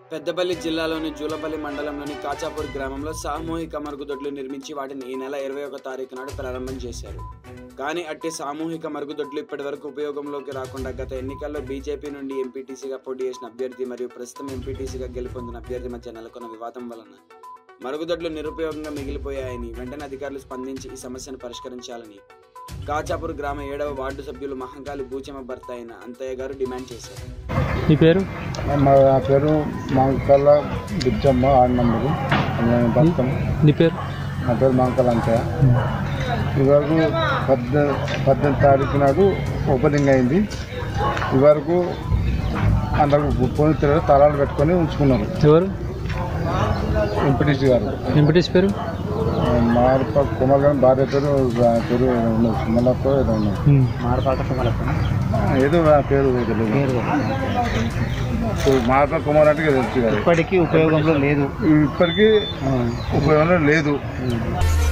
పెద్దపల్లి జిల్లాలోని జూలపల్లి మండలంలోని కాచాపూర్ గ్రామంలో సామూహిక మరుగుదొడ్లు నిర్మించి వాటిని ఈ నెల ఇరవై ఒక తారీఖు నాడు ప్రారంభం చేశారు కానీ అట్టి సామూహిక మరుగుదొడ్లు ఇప్పటి వరకు ఉపయోగంలోకి రాకుండా గత ఎన్నికల్లో బీజేపీ నుండి ఎంపీటీసీగా పోటీ చేసిన అభ్యర్థి మరియు ప్రస్తుతం ఎంపీటీసీగా గెలుపొందిన అభ్యర్థి మధ్య నెలకొన్న వివాదం వలన మరుగుదొడ్లు నిరుపయోగంగా మిగిలిపోయాయని వెంటనే అధికారులు స్పందించి ఈ సమస్యను పరిష్కరించాలని కాచాపూర్ గ్రామ ఏడవ వార్డు సభ్యులు మహంకాళి భూచమ భర్త అయిన అంతయ్య గారు డిమాండ్ చేశారు మీ పేరు మా నా పేరు మాంకల బుజ్జమ్మ ఆరు నంబరు నేను భక్తం నీ పేరు నా పేరు మాంకల అంతయ్య ఇవరకు పద్దె పద్దెనిమిది తారీఖు నాడు ఓపెనింగ్ అయింది ఇవరకు అందరికి పోయిన తలాలు పెట్టుకొని ఉంచుకున్నారు ఎవరు ఎంపీటీసీ గారు ఎంపీటీస్ పేరు మార్ప కుమార్ గారి భార్య పేరు ఆ పేరు ఏదో ఉన్నది సుమలతో ఏదో ఉన్నది మారపాట ఏదో ఆ పేరు తెలియదు మార్ప కుమార్ అంటే తెలుసు కదా ఇప్పటికీ ఉపయోగంలో లేదు ఇప్పటికీ ఉపయోగం లేదు